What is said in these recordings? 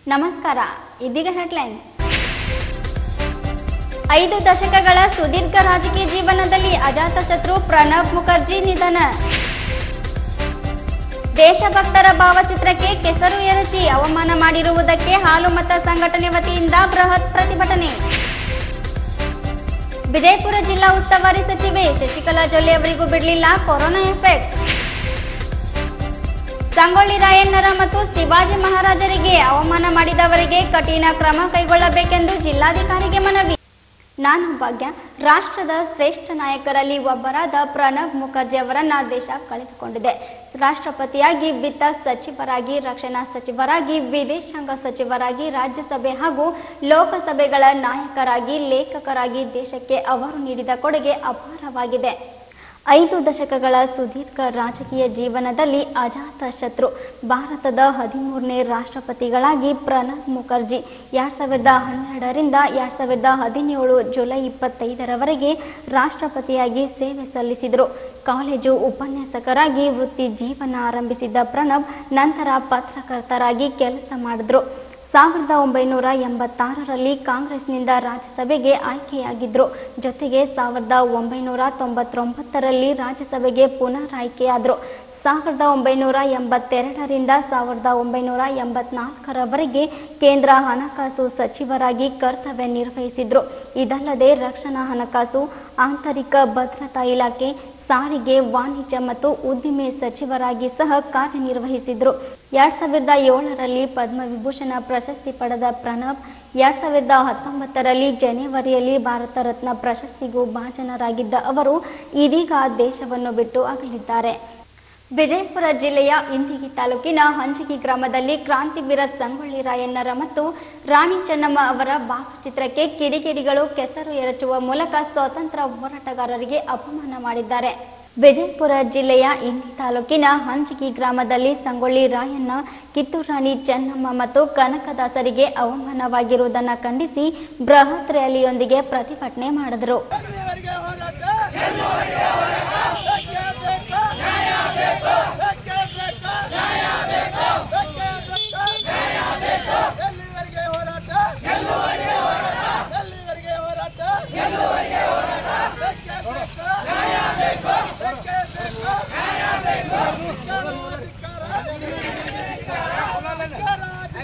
ನಮಸ್ಕಾರ ಇದೀಗ ಹೆಡ್ಲೈನ್ಸ್ ಐದು ದಶಕಗಳ ಸುದೀರ್ಘ ರಾಜಕೀಯ ಜೀವನದಲ್ಲಿ ಅಜಾತಶತ್ರು ಪ್ರಣಬ್ ಮುಖರ್ಜಿ ನಿಧನ ದೇಶಭಕ್ತರ ಭಾವಚಿತ್ರಕ್ಕೆ ಕೆಸರು ಎರಚಿ ಅವಮಾನ ಮಾಡಿರುವುದಕ್ಕೆ ಹಾಲು ಮತ ಸಂಘಟನೆ ವತಿಯಿಂದ ಬೃಹತ್ ಪ್ರತಿಭಟನೆ ವಿಜಯಪುರ ಜಿಲ್ಲಾ ಉಸ್ತುವಾರಿ ಸಚಿವೆ ಶಶಿಕಲಾ ಜೊಲ್ಲೆ ಅವರಿಗೂ ಬಿಡಲಿಲ್ಲ ಕೊರೋನಾ ಎಫೆಕ್ಟ್ ಸಂಗೊಳ್ಳಿ ರಾಯಣ್ಣರ ಮತ್ತು ಶಿವಾಜಿ ಮಹಾರಾಜರಿಗೆ ಅವಮಾನ ಮಾಡಿದವರಿಗೆ ಕಠಿಣ ಕ್ರಮ ಕೈಗೊಳ್ಳಬೇಕೆಂದು ಜಿಲ್ಲಾಧಿಕಾರಿಗೆ ಮನವಿ ನಾನು ಭಾಗ್ಯ ರಾಷ್ಟ್ರದ ಶ್ರೇಷ್ಠ ನಾಯಕರಲ್ಲಿ ಒಬ್ಬರಾದ ಪ್ರಣಬ್ ಮುಖರ್ಜಿ ಅವರನ್ನ ದೇಶ ಕಳೆದುಕೊಂಡಿದೆ ರಾಷ್ಟ್ರಪತಿಯಾಗಿ ವಿತ್ತ ಸಚಿವರಾಗಿ ರಕ್ಷಣಾ ಸಚಿವರಾಗಿ ವಿದೇಶಾಂಗ ಸಚಿವರಾಗಿ ರಾಜ್ಯಸಭೆ ಹಾಗೂ ಲೋಕಸಭೆಗಳ ನಾಯಕರಾಗಿ ಲೇಖಕರಾಗಿ ದೇಶಕ್ಕೆ ಅವರು ನೀಡಿದ ಕೊಡುಗೆ ಅಪಾರವಾಗಿದೆ ಐದು ದಶಕಗಳ ಸುದೀರ್ಘ ರಾಜಕೀಯ ಜೀವನದಲ್ಲಿ ಅಜಾತ ಶತ್ರು ಭಾರತದ ಹದಿಮೂರನೇ ರಾಷ್ಟ್ರಪತಿಗಳಾಗಿ ಪ್ರಣಬ್ ಮುಖರ್ಜಿ ಎರಡು ಸಾವಿರದ ಹನ್ನೆರಡರಿಂದ ಎರಡು ಸಾವಿರದ ಹದಿನೇಳು ಜುಲೈ ಇಪ್ಪತ್ತೈದರವರೆಗೆ ರಾಷ್ಟ್ರಪತಿಯಾಗಿ ಸೇವೆ ಸಲ್ಲಿಸಿದರು ಕಾಲೇಜು ಉಪನ್ಯಾಸಕರಾಗಿ ವೃತ್ತಿ ಜೀವನ ಆರಂಭಿಸಿದ್ದ ಪ್ರಣಬ್ ನಂತರ ಪತ್ರಕರ್ತರಾಗಿ ಕೆಲಸ ಮಾಡಿದ್ರು ಸಾವಿರದ ಒಂಬೈನೂರ ಎಂಬತ್ತಾರರಲ್ಲಿ ಕಾಂಗ್ರೆಸ್ನಿಂದ ರಾಜ್ಯಸಭೆಗೆ ಆಯ್ಕೆಯಾಗಿದ್ದರು ಜೊತೆಗೆ ಸಾವಿರದ ಒಂಬೈನೂರ ತೊಂಬತ್ತೊಂಬತ್ತರಲ್ಲಿ ರಾಜ್ಯಸಭೆಗೆ ಪುನರ್ ಆಯ್ಕೆಯಾದರು ಸಾವಿರದ ಒಂಬೈನೂರ ಎಂಬತ್ತೆರಡರಿಂದ ಸಾವಿರದ ಒಂಬೈನೂರ ಎಂಬತ್ನಾಲ್ಕರವರೆಗೆ ಕೇಂದ್ರ ಹಣಕಾಸು ಸಚಿವರಾಗಿ ಕರ್ತವ್ಯ ನಿರ್ವಹಿಸಿದರು ಇದಲ್ಲದೆ ರಕ್ಷಣಾ ಹಣಕಾಸು ಆಂತರಿಕ ಭದ್ರತಾ ಇಲಾಖೆ ಸಾರಿಗೆ ವಾಣಿಜ್ಯ ಮತ್ತು ಉದ್ದಿಮೆ ಸಚಿವರಾಗಿ ಸಹ ಕಾರ್ಯನಿರ್ವಹಿಸಿದರು ಎರಡ್ ಸಾವಿರದ ಏಳರಲ್ಲಿ ಪದ್ಮವಿಭೂಷಣ ಪ್ರಶಸ್ತಿ ಪಡೆದ ಪ್ರಣಬ್ ಎರಡ್ ಸಾವಿರದ ಹತ್ತೊಂಬತ್ತರಲ್ಲಿ ಜನವರಿಯಲ್ಲಿ ಭಾರತ ರತ್ನ ಪ್ರಶಸ್ತಿಗೂ ಭಾಜನರಾಗಿದ್ದ ಅವರು ಇದೀಗ ದೇಶವನ್ನು ಬಿಟ್ಟು ಅಗಲಿದ್ದಾರೆ ವಿಜಯಪುರ ಜಿಲ್ಲೆಯ ಇಂಡಿಗಿ ತಾಲೂಕಿನ ಹಂಚಗಿ ಗ್ರಾಮದಲ್ಲಿ ಕ್ರಾಂತಿವೀರ ಸಂಗೊಳ್ಳಿ ರಾಯಣ್ಣರ ಮತ್ತು ರಾಣಿ ಚೆನ್ನಮ್ಮ ಅವರ ಭಾವಚಿತ್ರಕ್ಕೆ ಕಿಡಿಕಿಡಿಗಳು ಕೆಸರು ಎರಚುವ ಮೂಲಕ ಸ್ವಾತಂತ್ರ್ಯ ಹೋರಾಟಗಾರರಿಗೆ ಅಪಮಾನ ಮಾಡಿದ್ದಾರೆ ವಿಜಯಪುರ ಜಿಲ್ಲೆಯ ಇಂಡಿ ತಾಲೂಕಿನ ಹಂಚಗಿ ಗ್ರಾಮದಲ್ಲಿ ಸಂಗೊಳ್ಳಿ ರಾಯಣ್ಣ ಕಿತ್ತೂರು ರಾಣಿ ಚೆನ್ನಮ್ಮ ಮತ್ತು ಕನಕದಾಸರಿಗೆ ಅವಮಾನವಾಗಿರುವುದನ್ನು ಖಂಡಿಸಿ ಬೃಹತ್ ರ್ಯಾಲಿಯೊಂದಿಗೆ ಪ್ರತಿಭಟನೆ ಮಾಡಿದರು ಎಲ್ಲಿವರೆಗೆ ಹೋರಾಟ ಬೇಕೇ ಬೇಕು ನ್ಯಾಯ ಬೇಕು ಬೇಕೇ ಬೇಕು ನ್ಯಾಯ ಬೇಕು ಬೇಕೇ ಬೇಕು ನ್ಯಾಯ ಬೇಕು ಎಲ್ಲಿವರೆಗೆ ಹೋರಾಟ ಎಲ್ಲಿವರೆಗೆ ಹೋರಾಟ ಎಲ್ಲಿವರೆಗೆ ಹೋರಾಟ ಎಲ್ಲಿವರೆಗೆ ಹೋರಾಟ ಬೇಕೇ ಬೇಕು ನ್ಯಾಯ ಬೇಕು ಬೇಕೇ ಬೇಕು ನ್ಯಾಯ ಬೇಕು ಅಧಿಕಾರ ಅಧಿಕಾರ ಅಧಿಕಾರ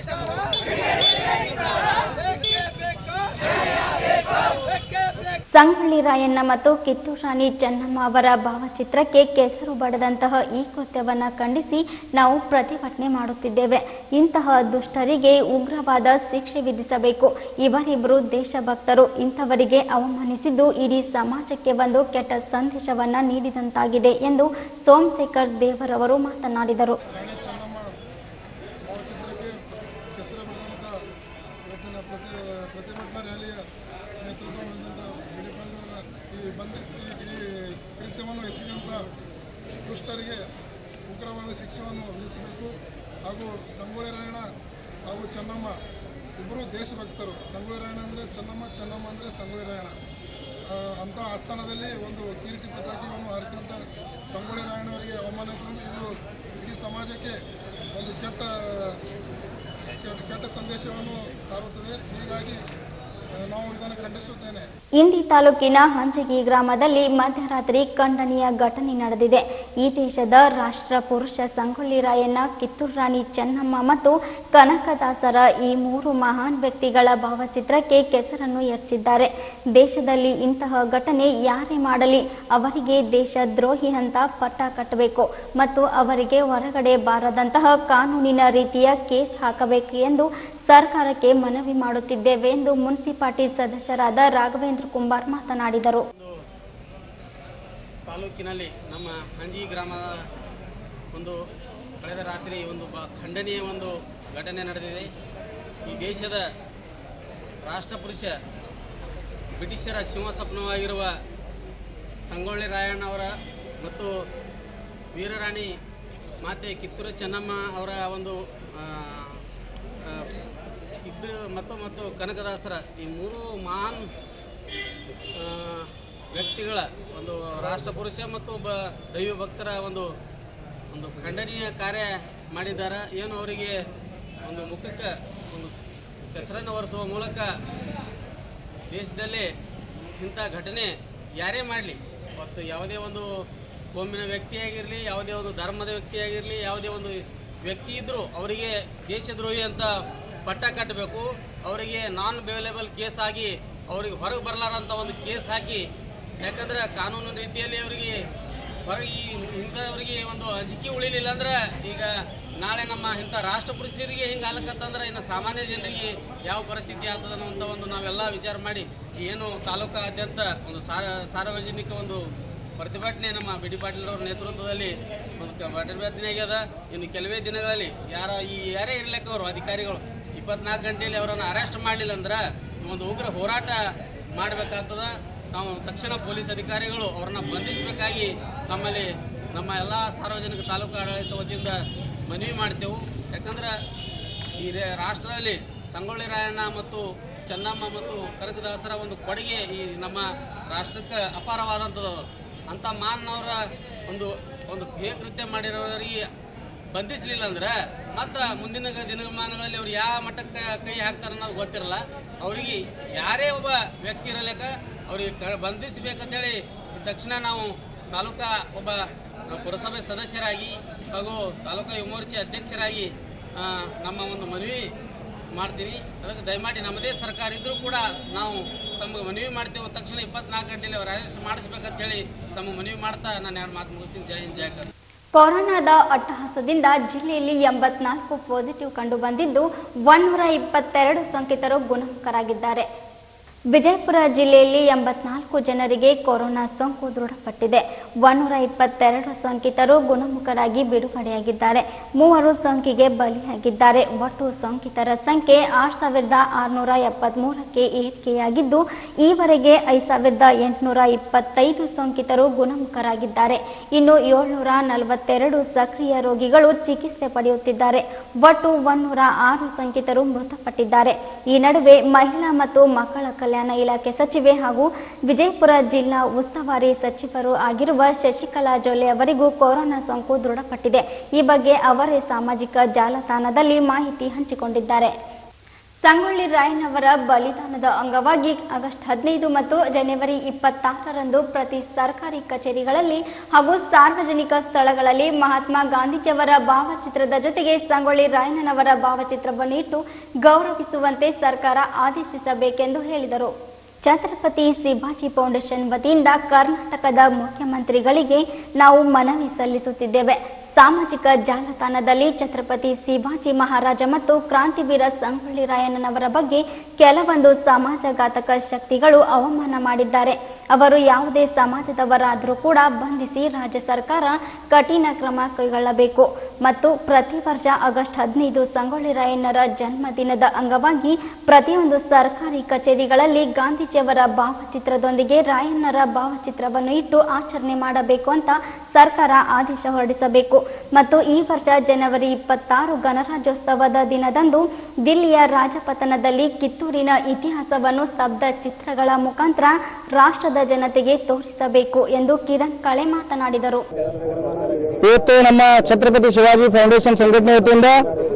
ಬೇಕೇ ಬೇಕು ನ್ಯಾಯ ಬೇಕು ಬೇಕೇ ಬೇಕು ಸಂಗೊಳ್ಳಿ ರಾಯಣ್ಣ ಮತ್ತು ಕಿತ್ತೂರು ರಾಣಿ ಚೆನ್ನಮ್ಮ ಅವರ ಭಾವಚಿತ್ರಕ್ಕೆ ಕೆಸರು ಬಡದಂತಹ ಈ ಕೃತ್ಯವನ್ನು ಖಂಡಿಸಿ ನಾವು ಪ್ರತಿಭಟನೆ ಮಾಡುತ್ತಿದ್ದೇವೆ ಇಂತಹ ದುಷ್ಟರಿಗೆ ಉಗ್ರವಾದ ಶಿಕ್ಷೆ ವಿಧಿಸಬೇಕು ಇವರಿಬ್ಬರು ದೇಶಭಕ್ತರು ಇಂಥವರಿಗೆ ಅವಮಾನಿಸಿದ್ದು ಇಡೀ ಸಮಾಜಕ್ಕೆ ಒಂದು ಕೆಟ್ಟ ಸಂದೇಶವನ್ನ ನೀಡಿದಂತಾಗಿದೆ ಎಂದು ಸೋಮಶೇಖರ್ ದೇವರವರು ಮಾತನಾಡಿದರು ರಾಣಿ ಚೆನ್ನಮ್ಮ ಭಾವಚಿತ್ರಕ್ಕೆ ಕೆಸರು ಬರೆದಂಥ ಇವತ್ತಿನ ಪ್ರತಿ ಪ್ರತಿಭಟನಾ ರ್ಯಾಲಿಯ ನೇತೃತ್ವ ವಹಿಸಿದಂಥ ಬಿಡಿಪಾಲ್ಯವರ ಈ ಬಂಧಿಸಿ ಈ ಕೃತ್ಯವನ್ನು ಎಸಗಿದಂಥ ದುಷ್ಟರಿಗೆ ಉಗ್ರವಾದ ಶಿಕ್ಷೆಯನ್ನು ವಿಧಿಸಬೇಕು ಹಾಗೂ ಸಂಗೊಳ್ಳಿ ರಾಯಣ್ಣ ಹಾಗೂ ಚೆನ್ನಮ್ಮ ಇಬ್ಬರು ದೇಶಭಕ್ತರು ಸಂಗೊಳ್ಳಿ ರಾಯಣ್ಣ ಅಂದರೆ ಚೆನ್ನಮ್ಮ ಚೆನ್ನಮ್ಮ ಅಂದರೆ ಸಂಗೊಳ್ಳಿ ರಾಯಣ್ಣ ಆ, ಅಂಥ ಆಸ್ಥಾನದಲ್ಲಿ ಒಂದು ಕೀರ್ತಿ ಪತಾಕೆಯನ್ನು ಹಾರಿಸಿದಂಥ ಸಂಗೊಳ್ಳಿ ರಾಯಣ್ಣವರಿಗೆ ಅವಮಾನಿಸಿದಂಥ ಇದು ಇಡೀ ಸಮಾಜಕ್ಕೆ ಒಂದು ಕೆಟ್ಟ ಕೆಟ್ಟ ಕೆಟ್ಟ ಸಂದೇಶವನ್ನು ಸಾರುತ್ತದೆ ಹೀಗಾಗಿ ಆ, ನಾವು ಇದನ್ನು ಖಂಡಿಸುತ್ತೇನೆ ಇಂಡಿ ತಾಲೂಕಿನ ಹಂಚಗಿ ಗ್ರಾಮದಲ್ಲಿ ಮಧ್ಯರಾತ್ರಿ ಖಂಡನೀಯ ಘಟನೆ ನಡೆದಿದೆ ಈ ದೇಶದ ರಾಷ್ಟ್ರ ಪುರುಷ ಸಂಗೊಳ್ಳಿ ರಾಯಣ್ಣ ಕಿತ್ತೂರು ರಾಣಿ ಚೆನ್ನಮ್ಮ ಮತ್ತು ಕನಕದಾಸರ ಈ ಮೂರು ಮಹಾನ್ ವ್ಯಕ್ತಿಗಳ ಭಾವಚಿತ್ರಕ್ಕೆ ಕೆಸರನ್ನು ಎರಚಿದ್ದಾರೆ ದೇಶದಲ್ಲಿ ಇಂತಹ ಘಟನೆ ಯಾರೇ ಮಾಡಲಿ ಅವರಿಗೆ ದೇಶ ದ್ರೋಹಿ ಅಂತ ಪಟ್ಟ ಕಟ್ಟಬೇಕು ಮತ್ತು ಅವರಿಗೆ ಹೊರಗಡೆ ಬಾರದಂತಹ ಕಾನೂನಿನ ರೀತಿಯ ಕೇಸ್ ಹಾಕಬೇಕು ಎಂದು ಸರ್ಕಾರಕ್ಕೆ ಮನವಿ ಮಾಡುತ್ತಿದ್ದೇವೆ ಎಂದು ಮುನ್ಸಿಪಾಲಿಟಿ ಸದಸ್ಯರಾದ ರಾಘವೇಂದ್ರ ಕುಂಬಾರ್ ಮಾತನಾಡಿದರು ಒಂದು ತಾಲೂಕಿನಲ್ಲಿ ನಮ್ಮ ಹಂಜಿ ಗ್ರಾಮದ ಒಂದು ಕಳೆದ ರಾತ್ರಿ ಒಂದು ಬ ಖಂಡನೀಯ ಒಂದು ಘಟನೆ ನಡೆದಿದೆ ಈ ದೇಶದ ರಾಷ್ಟ್ರಪುರುಷ ಬ್ರಿಟಿಷರ ಸಿಂಹಸ್ವಪ್ನವಾಗಿರುವ ಸಂಗೊಳ್ಳಿ ರಾಯಣ್ಣ ಅವರ ಮತ್ತು ವೀರರಾಣಿ ಮಾತೆ ಕಿತ್ತೂರು ಚೆನ್ನಮ್ಮ ಅವರ ಒಂದು ಆ, ಆ, ಇಬ್ಬರು ಮತ್ತು ಮತ್ತು ಕನಕದಾಸರ ಈ ಮೂರು ಮಹಾನ್ ಆ, ವ್ಯಕ್ತಿಗಳ ಒಂದು ರಾಷ್ಟ್ರಪುರುಷ ಮತ್ತು ಒಬ್ಬ ದೈವ ಭಕ್ತರ ಒಂದು ಒಂದು ಖಂಡನೀಯ ಕಾರ್ಯ ಮಾಡಿದ್ದಾರೆ ಏನು ಅವರಿಗೆ ಒಂದು ಮುಖಕ್ಕೆ ಒಂದು ಕೆಸರನ್ನು ಒರೆಸುವ ಮೂಲಕ ದೇಶದಲ್ಲಿ ಇಂಥ ಘಟನೆ ಯಾರೇ ಮಾಡಲಿ ಮತ್ತು ಯಾವುದೇ ಒಂದು ಕೋಮಿನ ವ್ಯಕ್ತಿಯಾಗಿರಲಿ ಯಾವುದೇ ಒಂದು ಧರ್ಮದ ವ್ಯಕ್ತಿಯಾಗಿರಲಿ ಯಾವುದೇ ಒಂದು ವ್ಯಕ್ತಿ ಇದ್ದರೂ ಅವರಿಗೆ ದೇಶದ್ರೋಹಿ ಅಂತ ಪಟ್ಟ ಕಟ್ಟಬೇಕು ಅವರಿಗೆ ನಾನ್ ಬೇಲೇಬಲ್ ಕೇಸ್ ಆಗಿ ಅವರಿಗೆ ಹೊರಗೆ ಬರಲಾರಂಥ ಒಂದು ಕೇಸ್ ಹಾಕಿ ಯಾಕಂದ್ರೆ ಕಾನೂನು ರೀತಿಯಲ್ಲಿ ಅವರಿಗೆ ಹೊರಗೆ ಈ ಇಂಥವ್ರಿಗೆ ಒಂದು ಅಂಜಿಕೆ ಉಳಿಲಿಲ್ಲ ಅಂದ್ರೆ ಈಗ ನಾಳೆ ನಮ್ಮ ಇಂಥ ರಾಷ್ಟ್ರ ಪುರುಷರಿಗೆ ಹಿಂಗೆ ಆಗ್ಲಕ್ಕತ್ತಂದ್ರೆ ಇನ್ನು ಸಾಮಾನ್ಯ ಜನರಿಗೆ ಯಾವ ಪರಿಸ್ಥಿತಿ ಆಗ್ತದೆ ಅನ್ನೋಂಥ ಒಂದು ನಾವೆಲ್ಲ ವಿಚಾರ ಮಾಡಿ ಏನು ತಾಲೂಕಾದ್ಯಂತ ಒಂದು ಸಾರ ಸಾರ್ವಜನಿಕ ಒಂದು ಪ್ರತಿಭಟನೆ ನಮ್ಮ ಬಿ ಡಿ ಪಾಟೀಲ್ ಅವರ ನೇತೃತ್ವದಲ್ಲಿ ಒಂದು ಕ- ಪ್ರತಿಭಟನೆ ಆಗ್ಯದ ಇನ್ನು ಕೆಲವೇ ದಿನಗಳಲ್ಲಿ ಯಾರ ಈ ಯಾರೇ ಇರ್ಲಿಕ್ಕೆ ಅವರು ಅಧಿಕಾರಿಗಳು ಇಪ್ಪತ್ನಾಲ್ಕು ಗಂಟೆಯಲ್ಲಿ ಅವರನ್ನು ಅರೆಸ್ಟ್ ಮಾಡಲಿಲ್ಲ ಅಂದ್ರೆ ಒಂದು ಉಗ್ರ ಹೋರಾಟ ಮಾಡಬೇಕಾಗ್ತದ ನಾವು ತಕ್ಷಣ ಪೊಲೀಸ್ ಅಧಿಕಾರಿಗಳು ಅವ್ರನ್ನ ಬಂಧಿಸಬೇಕಾಗಿ ನಮ್ಮಲ್ಲಿ ನಮ್ಮ ಎಲ್ಲ ಸಾರ್ವಜನಿಕ ತಾಲೂಕು ಆಡಳಿತ ವತಿಯಿಂದ ಮನವಿ ಮಾಡ್ತೇವೆ ಯಾಕಂದ್ರೆ ಈ ರೇ- ರಾಷ್ಟ್ರದಲ್ಲಿ ಸಂಗೊಳ್ಳಿ ರಾಯಣ್ಣ ಮತ್ತು ಚೆನ್ನಮ್ಮ ಮತ್ತು ಕನಕದಾಸರ ಒಂದು ಕೊಡುಗೆ ಈ ನಮ್ಮ ರಾಷ್ಟ್ರಕ್ಕೆ ಅಪಾರವಾದಂಥದ್ದು ಅಂಥ ಮಾನ್ನವರ ಒಂದು ಒಂದು ಕೃತ್ಯ ಮಾಡಿರೋರಿಗೆ ಬಂಧಿಸಲಿಲ್ಲ ಅಂದ್ರೆ ಮತ್ತು ಮುಂದಿನ ಗ- ದಿನಮಾನಗಳಲ್ಲಿ ಅವ್ರು ಯಾವ ಮಟ್ಟಕ್ಕೆ ಕೈ ಹಾಕ್ತಾರೆ ಅನ್ನೋದು ಗೊತ್ತಿರಲ್ಲ ಅವರಿಗೆ ಯಾರೇ ಒಬ್ಬ ವ್ಯಕ್ತಿ ಇರಲಿಕ್ಕ ಅವ್ರಿಗೆ ಕ ಬಂಧಿಸಬೇಕಂತೇಳಿ ತಕ್ಷಣ ನಾವು ತಾಲೂಕಾ ಒಬ್ಬ ಪುರಸಭೆ ಸದಸ್ಯರಾಗಿ ಹಾಗೂ ತಾಲೂಕಾ ಯುವ ಮೋರ್ಚೆ ಅಧ್ಯಕ್ಷರಾಗಿ ಆ, ನಮ್ಮ ಒಂದು ಮನವಿ ಮಾಡ್ತೀನಿ ಅದಕ್ಕೆ ದಯಮಾಡಿ ನಮ್ಮದೇ ಸರ್ಕಾರ ಇದ್ದರೂ ಕೂಡ ನಾವು ತಮಗೆ ಮನವಿ ಮಾಡ್ತೇವೆ ತಕ್ಷಣ ಇಪ್ಪತ್ನಾಲ್ಕು ಗಂಟೆಯಲ್ಲಿ ಅವ್ರು ಅರೆಸ್ಟ್ ಮಾಡಿಸ್ಬೇಕಂತೇಳಿ ತಮ್ಮ ಮನವಿ ಮಾಡ್ತಾ ನಾನು ಎರಡು ಮಾತು ಮುಗಿಸ್ತೀನಿ ಜೈ ಹಿಂದ್ ಜೈ ಕರ್ನಾಟಕ. ಕೊರೋನಾದ ಅಟ್ಟಹಾಸದಿಂದ ಜಿಲ್ಲೆಯಲ್ಲಿ ಎಂಬತ್ನಾಲ್ಕು ಪಾಸಿಟಿವ್ ಕಂಡು ಬಂದಿದ್ದು ಒನ್ನೂರ ಇಪ್ಪತ್ತೆರಡು ಸೋಂಕಿತರು ಗುಣಮುಖರಾಗಿದ್ದಾರೆ ವಿಜಯಪುರ ಜಿಲ್ಲೆಯಲ್ಲಿ ಎಂಬತ್ನಾಲ್ಕು ಜನರಿಗೆ ಕೊರೋನಾ ಸೋಂಕು ದೃಢಪಟ್ಟಿದೆ ಒನ್ನೂರ ಇಪ್ಪತ್ತೆರಡು ಸೋಂಕಿತರು ಗುಣಮುಖರಾಗಿ ಬಿಡುಗಡೆಯಾಗಿದ್ದಾರೆ ಮೂವರು ಸೋಂಕಿಗೆ ಬಲಿಯಾಗಿದ್ದಾರೆ ಒಟ್ಟು ಸೋಂಕಿತರ ಸಂಖ್ಯೆ ಆರು ಸಾವಿರದ ಆರುನೂರ ಎಪ್ಪತ್ತ್ಮೂರಕ್ಕೆ ಏರಿಕೆಯಾಗಿದ್ದು ಈವರೆಗೆ ಐದು ಸಾವಿರದ ಎಂಟುನೂರ ಇಪ್ಪತ್ತೈದು ಸೋಂಕಿತರು ಗುಣಮುಖರಾಗಿದ್ದಾರೆ ಇನ್ನು ಏಳ್ನೂರ ನಲವತ್ತೆರಡು ಸಕ್ರಿಯ ರೋಗಿಗಳು ಚಿಕಿತ್ಸೆ ಪಡೆಯುತ್ತಿದ್ದಾರೆ ಒಟ್ಟು ಒನ್ನೂರ ಆರು ಸೋಂಕಿತರು ಮೃತಪಟ್ಟಿದ್ದಾರೆ ಈ ನಡುವೆ ಮಹಿಳಾ ಮತ್ತು ಮಕ್ಕಳ ಕಲ್ಯಾಣ ಇಲಾಖೆ ಸಚಿವೆ ಹಾಗೂ ವಿಜಯಪುರ ಜಿಲ್ಲಾ ಉಸ್ತುವಾರಿ ಸಚಿವರು ಆಗಿರುವ ಶಶಿಕಲಾ ಜೊಲ್ಲೆ ಅವರಿಗೂ ಕೊರೋನಾ ಸೋಂಕು ದೃಢಪಟ್ಟಿದೆ ಈ ಬಗ್ಗೆ ಅವರೇ ಸಾಮಾಜಿಕ ಜಾಲತಾಣದಲ್ಲಿ ಮಾಹಿತಿ ಹಂಚಿಕೊಂಡಿದ್ದಾರೆ ಸಂಗೊಳ್ಳಿ ರಾಯಣ್ಣವರ ಬಲಿದಾನದ ಅಂಗವಾಗಿ ಆಗಸ್ಟ್ ಹದಿನೈದು ಮತ್ತು ಜನವರಿ ಇಪ್ಪತ್ತಾರರಂದು ಪ್ರತಿ ಸರ್ಕಾರಿ ಕಚೇರಿಗಳಲ್ಲಿ ಹಾಗೂ ಸಾರ್ವಜನಿಕ ಸ್ಥಳಗಳಲ್ಲಿ ಮಹಾತ್ಮ ಗಾಂಧೀಜಿಯವರ ಭಾವಚಿತ್ರದ ಜೊತೆಗೆ ಸಂಗೊಳ್ಳಿ ರಾಯಣ್ಣನವರ ಭಾವಚಿತ್ರವನ್ನು ಇಟ್ಟು ಗೌರವಿಸುವಂತೆ ಸರ್ಕಾರ ಆದೇಶಿಸಬೇಕೆಂದು ಹೇಳಿದರು ಛತ್ರಪತಿ ಶಿವಾಜಿ ಫೌಂಡೇಶನ್ ವತಿಯಿಂದ ಕರ್ನಾಟಕದ ಮುಖ್ಯಮಂತ್ರಿಗಳಿಗೆ ನಾವು ಮನವಿ ಸಲ್ಲಿಸುತ್ತಿದ್ದೇವೆ ಸಾಮಾಜಿಕ ಜಾಲತಾಣದಲ್ಲಿ ಛತ್ರಪತಿ ಶಿವಾಜಿ ಮಹಾರಾಜ ಮತ್ತು ಕ್ರಾಂತಿವೀರ ಸಂಗೊಳ್ಳಿ ರಾಯಣ್ಣನವರ ಬಗ್ಗೆ ಕೆಲವೊಂದು ಸಮಾಜಘಾತಕ ಶಕ್ತಿಗಳು ಅವಮಾನ ಮಾಡಿದ್ದಾರೆ ಅವರು ಯಾವುದೇ ಸಮಾಜದವರಾದರೂ ಕೂಡ ಬಂಧಿಸಿ ರಾಜ್ಯ ಸರ್ಕಾರ ಕಠಿಣ ಕ್ರಮ ಕೈಗೊಳ್ಳಬೇಕು ಮತ್ತು ಪ್ರತಿ ವರ್ಷ ಆಗಸ್ಟ್ ಹದಿನೈದು ಸಂಗೊಳ್ಳಿ ರಾಯಣ್ಣರ ಜನ್ಮದಿನದ ಅಂಗವಾಗಿ ಪ್ರತಿಯೊಂದು ಸರ್ಕಾರಿ ಕಚೇರಿಗಳಲ್ಲಿ ಗಾಂಧೀಜಿಯವರ ಭಾವಚಿತ್ರದೊಂದಿಗೆ ರಾಯಣ್ಣರ ಭಾವಚಿತ್ರವನ್ನು ಇಟ್ಟು ಆಚರಣೆ ಮಾಡಬೇಕು ಅಂತ ಸರ್ಕಾರ ಆದೇಶ ಹೊರಡಿಸಬೇಕು ಮತ್ತು ಈ ವರ್ಷ ಜನವರಿ ಇಪ್ಪತ್ತಾರು ಗಣರಾಜ್ಯೋತ್ಸವದ ದಿನದಂದು ದಿಲ್ಲಿಯ ರಾಜಪಥನದಲ್ಲಿ ಕಿತ್ತೂರಿನ ಇತಿಹಾಸವನ್ನು ಸ್ತಬ್ಧ ಚಿತ್ರಗಳ ಮುಖಾಂತರ ರಾಷ್ಟ್ರದ ಜನತೆಗೆ ತೋರಿಸಬೇಕು ಎಂದು ಕಿರಣ್ ಕಳೆ ಮಾತನಾಡಿದರು ಇವತ್ತು ನಮ್ಮ ಛತ್ರಪತಿ ಶಿವಾಜಿ ಫೌಂಡೇಶನ್ ಸಂಘಟನೆ ವತಿಯಿಂದ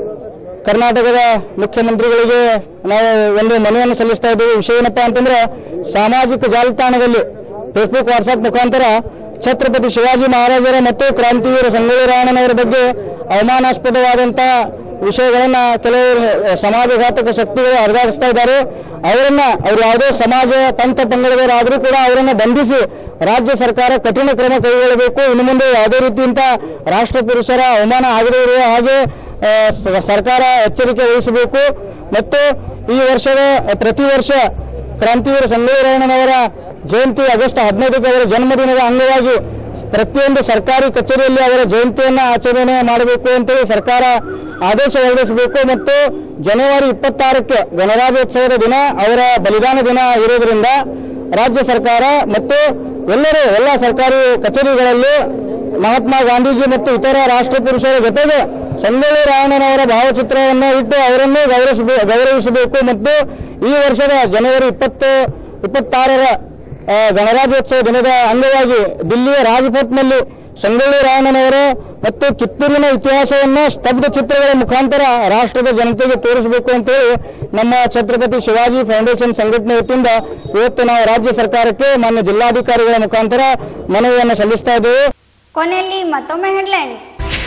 ಕರ್ನಾಟಕದ ಮುಖ್ಯಮಂತ್ರಿಗಳಿಗೆ ನಾವು ಒಂದು ಮನವಿಯನ್ನು ಸಲ್ಲಿಸ್ತಾ ಇದ್ದೀವಿ ವಿಷಯ ಏನಪ್ಪಾ ಅಂತಂದ್ರೆ ಸಾಮಾಜಿಕ ಜಾಲತಾಣದಲ್ಲಿ ಫೇಸ್ಬುಕ್ ವಾಟ್ಸ್ಆಪ್ ಮುಖಾಂತರ ಛತ್ರಪತಿ ಶಿವಾಜಿ ಮಹಾರಾಜರ ಮತ್ತು ಕ್ರಾಂತಿವೀರ ಸಂಗೊಳ್ಳಿ ರಾಯಣ್ಣನವರ ಬಗ್ಗೆ ಅವಮಾನಾಸ್ಪದವಾದಂತಹ ವಿಷಯಗಳನ್ನ ಕೆಲವು ಸಮಾಜಘಾತಕ ಶಕ್ತಿಗಳು ಹರಿದಾಡಿಸ್ತಾ ಇದ್ದಾರೆ ಅವರನ್ನ ಅವ್ರು ಯಾವುದೇ ಸಮಾಜ ಪಂಥ ಪಂಗಡದವರಾದರೂ ಕೂಡ ಅವರನ್ನ ಬಂಧಿಸಿ ರಾಜ್ಯ ಸರ್ಕಾರ ಕಠಿಣ ಕ್ರಮ ಕೈಗೊಳ್ಳಬೇಕು ಇನ್ನು ಮುಂದೆ ಯಾವುದೇ ರೀತಿಯಿಂದ ರಾಷ್ಟ್ರ ಪುರುಷರ ಅವಮಾನ ಆಗದೇ ಇರುವ ಹಾಗೆ ಆ, ಸ- ಸರ್ಕಾರ ಎಚ್ಚರಿಕೆ ವಹಿಸಬೇಕು ಮತ್ತು ಈ ವರ್ಷದ ಪ್ರತಿ ವರ್ಷ ಕ್ರಾಂತಿವೀರ ಸಂಗೊಳ್ಳಿ ರಾಯಣ್ಣನವರ ಜಯಂತಿ ಆಗಸ್ಟ್ ಹದಿನೈದಕ್ಕೆ ಅವರ ಜನ್ಮದಿನದ ಅಂಗವಾಗಿ ಪ್ರತಿಯೊಂದು ಸರ್ಕಾರಿ ಕಚೇರಿಯಲ್ಲಿ ಅವರ ಜಯಂತಿಯನ್ನ ಆಚರಣೆ ಮಾಡಬೇಕು ಅಂತೇಳಿ ಸರ್ಕಾರ ಆದೇಶ ಹೊರಡಿಸಬೇಕು ಮತ್ತು ಜನವರಿ ಇಪ್ಪತ್ತಾರಕ್ಕೆ ಗಣರಾಜ್ಯೋತ್ಸವದ ದಿನ ಅವರ ಬಲಿದಾನ ದಿನ ಇರೋದ್ರಿಂದ ರಾಜ್ಯ ಸರ್ಕಾರ ಮತ್ತು ಎಲ್ಲರೂ ಎಲ್ಲ ಸರ್ಕಾರಿ ಕಚೇರಿಗಳಲ್ಲಿ ಮಹಾತ್ಮ ಗಾಂಧೀಜಿ ಮತ್ತು ಇತರ ರಾಷ್ಟ್ರ ಪುರುಷರ ಜೊತೆಗೆ ಸಂಗೊಳ್ಳಿ ರಾಯಣ್ಣನವರ ಭಾವಚಿತ್ರವನ್ನು ಇಟ್ಟು ಅವರನ್ನು ಗೌರವಿಸಬೇ ಗೌರವಿಸಬೇಕು ಮತ್ತು ಈ ವರ್ಷದ ಜನವರಿ ಇಪ್ಪತ್ತು ಇಪ್ಪತ್ತಾರರ ಆ, ಗಣರಾಜ್ಯೋತ್ಸವ ದಿನದ ಅಂಗವಾಗಿ ದಿಲ್ಲಿಯ ರಾಜ್ಪಥ್ನಲ್ಲಿ ಸಂಗೊಳ್ಳಿ ರಾಯಣ್ಣನವರ ಮತ್ತು ಕಿತ್ತೂರಿನ ಇತಿಹಾಸವನ್ನು ಸ್ತಬ್ಧ ಚಿತ್ರಗಳ ಮುಖಾಂತರ ರಾಷ್ಟ್ರದ ಜನತೆಗೆ ತೋರಿಸಬೇಕು ಅಂತೇಳಿ ನಮ್ಮ ಛತ್ರಪತಿ ಶಿವಾಜಿ ಫೌಂಡೇಶನ್ ಸಂಘಟನೆ ವತಿಯಿಂದ ಇವತ್ತು ನಾವು ರಾಜ್ಯ ಸರ್ಕಾರಕ್ಕೆ ಮಾನ್ಯ ಜಿಲ್ಲಾಧಿಕಾರಿಗಳ ಮುಖಾಂತರ ಮನವಿಯನ್ನು ಸಲ್ಲಿಸ್ತಾ ಇದ್ದೇವೆ ಕೊನೆಯಲ್ಲಿ ಮತ್ತೊಮ್ಮೆ ಹೆಡ್ಲೈನ್ಸ್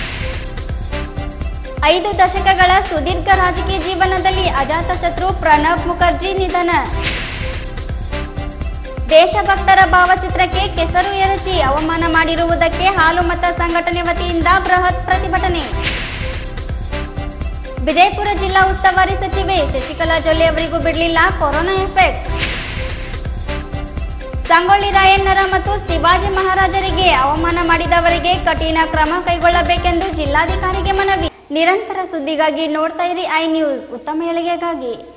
ಐದು ದಶಕಗಳ ಸುದೀರ್ಘ ರಾಜಕೀಯ ಜೀವನದಲ್ಲಿ ಅಜಾತಶತ್ರು ಪ್ರಣಬ್ ಮುಖರ್ಜಿ ನಿಧನ ದೇಶಭಕ್ತರ ಭಾವಚಿತ್ರಕ್ಕೆ ಕೆಸರು ಎರಚಿ ಅವಮಾನ ಮಾಡಿರುವುದಕ್ಕೆ ಹಾಲು ಮತ ಸಂಘಟನೆ ವತಿಯಿಂದ ಬೃಹತ್ ಪ್ರತಿಭಟನೆ ವಿಜಯಪುರ ಜಿಲ್ಲಾ ಉಸ್ತುವಾರಿ ಸಚಿವೆ ಶಶಿಕಲಾ ಜೊಲ್ಲೆ ಅವರಿಗೂ ಬಿಡಲಿಲ್ಲ ಕೊರೋನಾ ಎಫೆಕ್ಟ್ ಸಂಗೊಳ್ಳಿ ರಾಯಣ್ಣರ ಮತ್ತು ಶಿವಾಜಿ ಮಹಾರಾಜರಿಗೆ ಅವಮಾನ ಮಾಡಿದವರಿಗೆ ಕಠಿಣ ಕ್ರಮ ಕೈಗೊಳ್ಳಬೇಕೆಂದು ಜಿಲ್ಲಾಧಿಕಾರಿಗೆ ಮನವಿ ನಿರಂತರ ಸುದ್ದಿಗಾಗಿ ನೋಡ್ತಾ ಇರಿ ಐ ನ್ಯೂಸ್ ಉತ್ತಮ ಏಳಿಗೆಗಾಗಿ